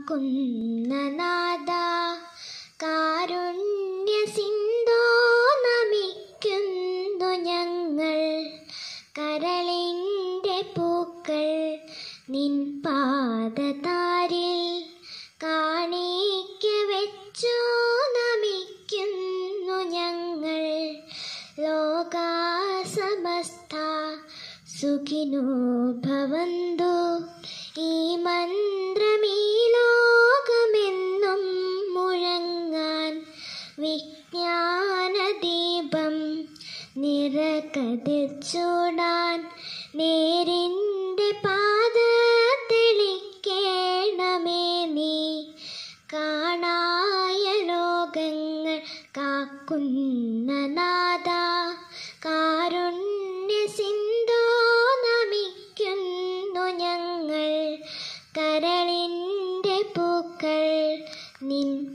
കാക്കുന്ന നാദ കാരുണ്യ സിന്ധോ നമിക്കുന്നു ഞങ്ങൾ കരളിൻ്റെ പൂക്കൾ നിൻ പാദതാരിൽ കാണിക്ക വെച്ചോ നമിക്കുന്നു ഞങ്ങൾ ലോകാസമസ്ത സുഖിനോ ഭവന്തു ഈ മന്ത്രമീ ലോകമെന്നും മുഴങ്ങാൻ വിജ്ഞാനദീപം നിറകതിർ ചൂടാൻ നേരിൻ്റെ പാത തെളിക്കേണമേ നീ കാണായ ലോകങ്ങൾ കാക്കുന്ന നാദ കാരുണ്യ സിന്ധോ നമിക്കുന്നു ഞങ്ങൾ കരളിൻ്റെ പൂക്കൾ നിൻ